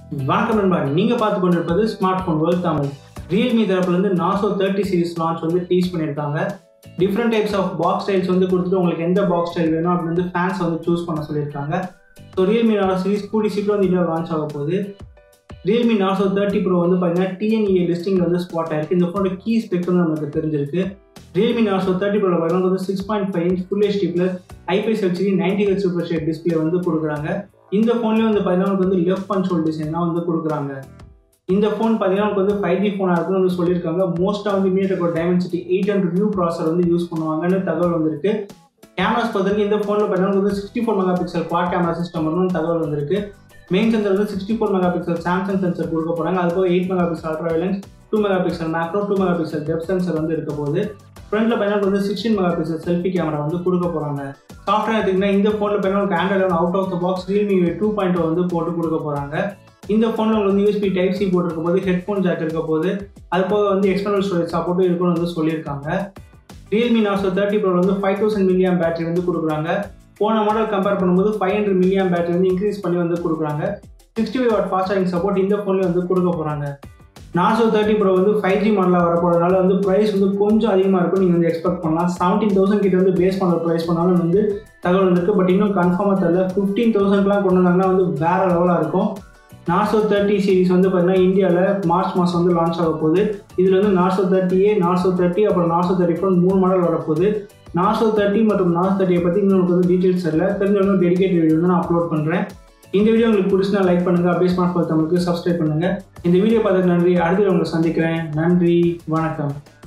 வணக்கம் நண்பா நீங்க பார்த்து கொண்டிருப்பது smart phone world Tamil Realme தரப்புல இருந்து நாசோ தேர்ட்டி சீரிஸ் லான்ச் வந்து டீஸ் பண்ணியிருக்காங்க different types of box styles வந்து கொடுத்துட்டு உங்களுக்கு எந்த பாக்ஸ் ஸ்டைல் வேணும் அப்படின்னு வந்து ஃபேன்ஸ் வந்து சூஸ் பண்ண சொல்லியிருக்காங்க ஸோ ரியல்மி நாசோ சீரிஸ் கூடி சீக்கிரம் வந்து இந்தியா லான்ச் ஆக போகுது ரியல்மி நாசோ தேர்ட்டி ப்ரோ வந்து பார்த்தீங்கன்னா டிஎன்இஏ லிஸ்டிங் வந்து ஸ்பாட் ஆயிருக்கு இந்த ஃபோனோட கீ ஸ்பெக் வந்து நமக்கு தெரிஞ்சிருக்கு ரியல்மி நாசோ தேர்ட்டி ப்ரோவில் பார்த்தீங்கன்னா வந்து six point five inch full HD plus IPS HD ninety H super shade display வந்து கொடுக்குறாங்க இந்த ஃபோன்லேயே வந்து பார்த்தீங்கன்னா உங்களுக்கு வந்து லெஃப்ட் கண்ட்ரோல் டிசைன் தான் வந்து கொடுக்குறாங்க இந்த ஃபோன் பார்த்தீங்கன்னா உங்களுக்கு வந்து ஃபைவ் ஜி ஃபோனாக இருக்குன்னு வந்து சொல்லியிருக்காங்க மோஸ்ட்டாக வந்து MediaTek Dimensity eight hundred new processor வந்து யூஸ் பண்ணுவாங்கன்னு தகவல் வந்திருக்கு கேமராஸ் பொறுத்தவரைக்கும் இந்த ஃபோனில் பார்த்தீங்கன்னா வந்து sixty four mega pixel quad camera system வந்து தகவல் வந்திருக்கு மெயின் சென்சர் வந்து sixty four mega pixel Samsung sensor கொடுக்க போகிறாங்க அது போக eight mega pixel ultra wide lens two mega pixel macro two mega pixel depth sensor வந்து இருக்க போகுது ஃப்ரண்ட்ல பார்த்தீங்கன்னா வந்து sixteen mega pixel selfie camera வந்து கொடுக்க போகிறாங்க சாஃப்ட்வேர் எடுத்திங்கன்னா இந்த ஃபோனில் பார்த்தீங்கன்னா உங்களுக்கு Android out of the box Realme two point வந்து போட்டு கொடுக்க போகிறாங்க இந்த ஃபோனில் உங்களுக்கு வந்து யூஎஸ்பி டைப் சி போட்டிருக்க போது ஹெட்ஃபோன் ஜாக் இருக்க போது அது போக வந்து எக்ஸ்டர்னல் ஸ்டோரேஜ் சப்போர்ட்டும் இருக்குன்னு வந்து சொல்லியிருக்காங்க ரியல்மி நாசோ தேர்ட்டி ப்ரோ வந்து ஃபைவ் தௌசண்ட் மில்லியம் பேட்டரி வந்து கொடுக்குறாங்க போன மாடல் கம்பேர் பண்ணும்போது ஃபைவ் ஹண்ட்ரட் மில்லியம் பேட்டரி வந்து இன்க்ரீஸ் பண்ணி வந்து கொடுக்குறாங்க sixty five watt fast charging support இந்த ஃபோன்லேயே வந்து கொடுக்க போகிறாங்க நாசோ தேர்ட்டி ப்ரோ வந்து ஃபைவ் ஜி மாடலாக வரப்போறதுனால வந்து ப்ரைஸ் வந்து கொஞ்சம் அதிகமாக இருக்கும் நீங்கள் வந்து எக்ஸ்பெக்ட் பண்ணலாம் செவன்டீன் தௌசண்ட் கிட்ட வந்து பேஸ் பண்ண ப்ரைஸ் பண்ணாலும் வந்து தகவல் வந்திருக்கு பட் இன்னும் கன்ஃபார்மாக தெரியல ஃபிஃப்டீன் தௌசண்ட்லாம் கொண்டு வந்தாங்கன்னா வந்து வேற லெவலாக இருக்கும் நாசோ தேர்ட்டி சீரிஸ் வந்து பார்த்தீங்கன்னா இந்தியாவில் மார்ச் மாதம் வந்து லான்ச் ஆக போகுது இதில் வந்து நாசோ தேர்ட்டி ஏ நாசோ தேர்ட்டி அப்புறம் நாசோ தேர்ட்டி ஃபோர் மூணு மாடல் வரப்போகுது நாசோ தேர்ட்டி மற்றும் நாசோ தேர்ட்டியை பற்றி இன்னொரு வந்து டீட்டெயில்ஸ் தெரியல தெரிஞ்சவங்க டெடிகேட் வீடியோ வந்து நான் அப்லோட் பண்ணுறேன் இந்த வீடியோ உங்களுக்கு பிடிச்சினா லைக் பண்ணுங்கள் அப்படியே ஸ்மார்ட் ஃபோன் தமிழுக்கு சப்ஸ்கிரைப் பண்ணுங்கள் இந்த வீடியோ பார்த்ததுக்கு நன்றி அடுத்த உங்களை சந்திக்கிறேன் நன்றி வணக்கம்